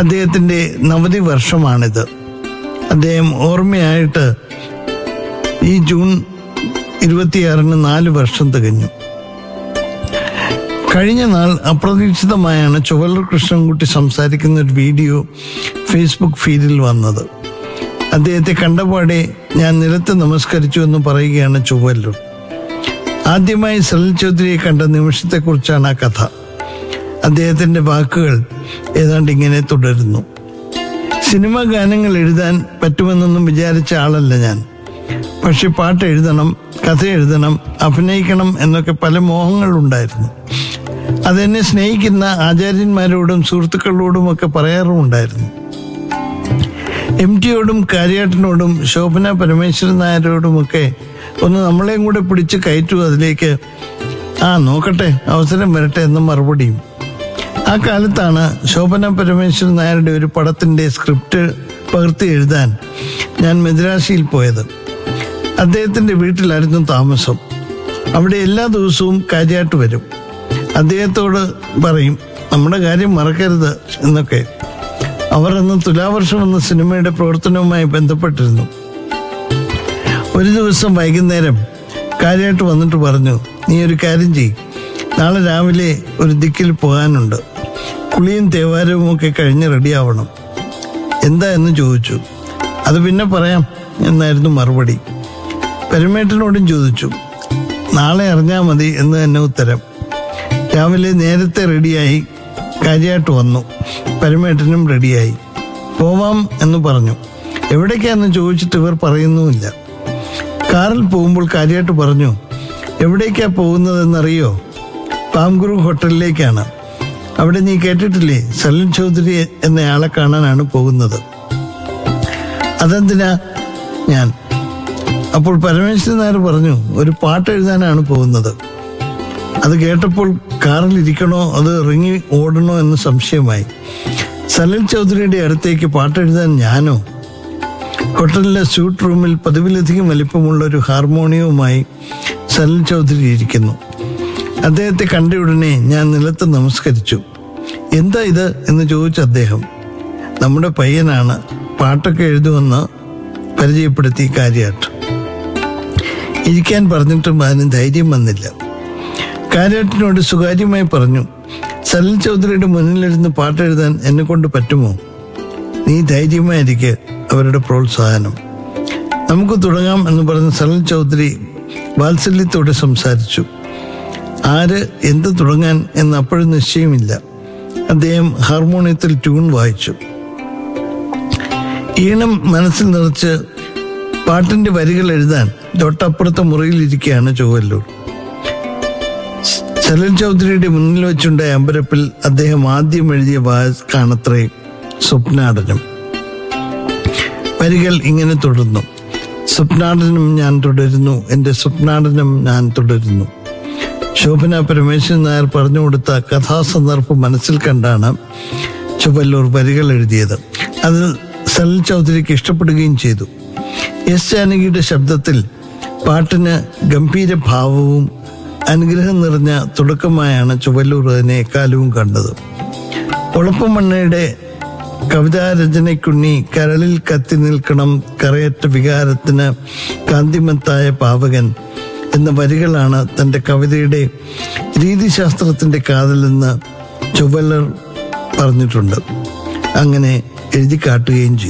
അദ്ദേഹത്തിന്റെ നവതി വർഷമാണിത് അദ്ദേഹം ഓർമ്മയായിട്ട് ഈ ജൂൺ ഇരുപത്തിയാറിന് നാല് വർഷം തികഞ്ഞു കഴിഞ്ഞ നാൾ അപ്രതീക്ഷിതമായാണ് ചുവല്ലൂർ കൃഷ്ണൻകുട്ടി സംസാരിക്കുന്ന ഒരു വീഡിയോ ഫേസ്ബുക്ക് ഫീഡിൽ വന്നത് അദ്ദേഹത്തെ കണ്ടപാടെ ഞാൻ നിലത്ത് നമസ്കരിച്ചു എന്ന് പറയുകയാണ് ചുവല്ലൂർ ആദ്യമായി സലിൽ ചൗധരിയെ കണ്ട നിമിഷത്തെക്കുറിച്ചാണ് ആ കഥ അദ്ദേഹത്തിന്റെ വാക്കുകൾ ഏതാണ്ട് ഇങ്ങനെ തുടരുന്നു സിനിമ ഗാനങ്ങൾ എഴുതാൻ പറ്റുമെന്നൊന്നും വിചാരിച്ച ആളല്ല ഞാൻ പക്ഷെ പാട്ട് എഴുതണം കഥ എഴുതണം അഭിനയിക്കണം എന്നൊക്കെ പല മോഹങ്ങളുണ്ടായിരുന്നു അതെന്നെ സ്നേഹിക്കുന്ന ആചാര്യന്മാരോടും സുഹൃത്തുക്കളോടും ഒക്കെ പറയാറുമുണ്ടായിരുന്നു എം ടിയോടും കാര്യാട്ടനോടും ശോഭന പരമേശ്വരൻ നായരോടുമൊക്കെ ഒന്ന് നമ്മളെയും കൂടെ പിടിച്ച് കയറ്റു അതിലേക്ക് ആ നോക്കട്ടെ അവസരം വരട്ടെ എന്ന മറുപടിയും ആ കാലത്താണ് ശോഭന പരമേശ്വരൻ നായരുടെ ഒരു പടത്തിന്റെ സ്ക്രിപ്റ്റ് പകർത്തി എഴുതാൻ ഞാൻ മദ്രാശിയിൽ പോയത് അദ്ദേഹത്തിന്റെ വീട്ടിലായിരുന്നു താമസം അവിടെ എല്ലാ ദിവസവും കാര്യാട്ട് വരും അദ്ദേഹത്തോട് പറയും നമ്മുടെ കാര്യം മറക്കരുത് എന്നൊക്കെ അവർ അന്ന് തുലാവർഷം എന്ന സിനിമയുടെ പ്രവർത്തനവുമായി ബന്ധപ്പെട്ടിരുന്നു ഒരു ദിവസം വൈകുന്നേരം കാര്യമായിട്ട് വന്നിട്ട് പറഞ്ഞു നീ ഒരു കാര്യം ചെയ് നാളെ രാവിലെ ഒരു ദിക്കിൽ പോകാനുണ്ട് കുളിയും തേവാരവും ഒക്കെ കഴിഞ്ഞ് റെഡിയാവണം എന്താ എന്ന് ചോദിച്ചു അത് പിന്നെ പറയാം എന്നായിരുന്നു മറുപടി പെരുമേട്ടനോടും ചോദിച്ചു നാളെ അറിഞ്ഞാൽ മതി എന്ന് തന്നെ ഉത്തരം രാവിലെ നേരത്തെ റെഡിയായി കാര്യമായിട്ട് വന്നു പരമേട്ടനും റെഡിയായി പോവാം എന്ന് പറഞ്ഞു എവിടേക്കാന്ന് ചോദിച്ചിട്ട് ഇവർ പറയുന്നുമില്ല കാറിൽ പോകുമ്പോൾ കാര്യമായിട്ട് പറഞ്ഞു എവിടേക്കാ പോകുന്നതെന്നറിയോ പാംഗുരു ഹോട്ടലിലേക്കാണ് അവിടെ നീ കേട്ടിട്ടില്ലേ സലിൻ ചൗധരി എന്നയാളെ കാണാനാണ് പോകുന്നത് അതെന്തിനാ ഞാൻ അപ്പോൾ പരമേശ്വരൻ നായർ പറഞ്ഞു ഒരു പാട്ട് എഴുതാനാണ് പോകുന്നത് അത് കേട്ടപ്പോൾ കാറിൽ ഇരിക്കണോ അത് ഇറങ്ങി ഓടണോ എന്ന് സംശയമായി സലിൽ ചൗധരിയുടെ അടുത്തേക്ക് പാട്ടെഴുതാൻ ഞാനോ ഹോട്ടലിലെ സ്യൂട്ട് റൂമിൽ പതിവിലധികം വലിപ്പമുള്ള ഒരു ഹാർമോണിയവുമായി സലിൽ ചൗധരി ഇരിക്കുന്നു അദ്ദേഹത്തെ കണ്ട ഉടനെ ഞാൻ നിലത്ത് നമസ്കരിച്ചു എന്താ ഇത് എന്ന് ചോദിച്ച അദ്ദേഹം നമ്മുടെ പയ്യനാണ് പാട്ടൊക്കെ എഴുതുമെന്ന് പരിചയപ്പെടുത്തി കാര്യാട്ട് ഇരിക്കാൻ പറഞ്ഞിട്ടും അതിന് ധൈര്യം വന്നില്ല കാര്യാട്ടിനോട് സ്വകാര്യമായി പറഞ്ഞു സലിൽ ചൗധരിയുടെ മുന്നിലിരുന്ന് പാട്ടെഴുതാൻ എന്നെ കൊണ്ട് പറ്റുമോ നീ ധൈര്യമായിരിക്കെ അവരുടെ പ്രോത്സാഹനം നമുക്ക് തുടങ്ങാം എന്ന് പറഞ്ഞ സലിൽ ചൗധരി വാത്സല്യത്തോടെ സംസാരിച്ചു ആര് എന്ത് തുടങ്ങാൻ എന്ന് അപ്പോഴും നിശ്ചയമില്ല അദ്ദേഹം ഹാർമോണിയത്തിൽ ട്യൂൺ വായിച്ചു ഈണം മനസ്സിൽ നിറച്ച് പാട്ടിന്റെ വരികൾ എഴുതാൻ തൊട്ടപ്പുറത്തെ മുറിയിലിരിക്കുകയാണ് ചൊവ്വല്ലൂർ സലിൽ ചൗധരിയുടെ മുന്നിൽ വെച്ചുണ്ടായ അമ്പരപ്പിൽ അദ്ദേഹം ആദ്യം എഴുതിയ വാക്കാണത്രേ സ്വപ്നാടനം വരികൾ ഇങ്ങനെ തുടർന്നു സ്വപ്നാടനം ഞാൻ തുടരുന്നു എൻ്റെ സ്വപ്നാടനം ഞാൻ തുടരുന്നു ശോഭന പരമേശ്വരൻ നായർ പറഞ്ഞു കൊടുത്ത കഥാസന്ദർഭം മനസ്സിൽ കണ്ടാണ് ചുവല്ലൂർ വരികൾ എഴുതിയത് അത് സലിൽ ചൗധരിക്ക് ഇഷ്ടപ്പെടുകയും ചെയ്തു എസ് ജാനകിയുടെ ശബ്ദത്തിൽ പാട്ടിന് ഗംഭീര ഭാവവും അനുഗ്രഹം നിറഞ്ഞ തുടക്കമായാണ് ചുവല്ലൂർ അതിനെ എക്കാലവും കണ്ടത് ഒളപ്പമണ്ണയുടെ കവിതാരചനയ്ക്കുണ്ണി കരളിൽ കത്തി നിൽക്കണം കറയറ്റ വികാരത്തിന് കാന്തിമത്തായ പാവകൻ എന്ന വരികളാണ് തന്റെ കവിതയുടെ രീതിശാസ്ത്രത്തിന്റെ കാതലെന്ന് ചുവല്ലർ പറഞ്ഞിട്ടുണ്ട് അങ്ങനെ എഴുതി കാട്ടുകയും ചെയ്തു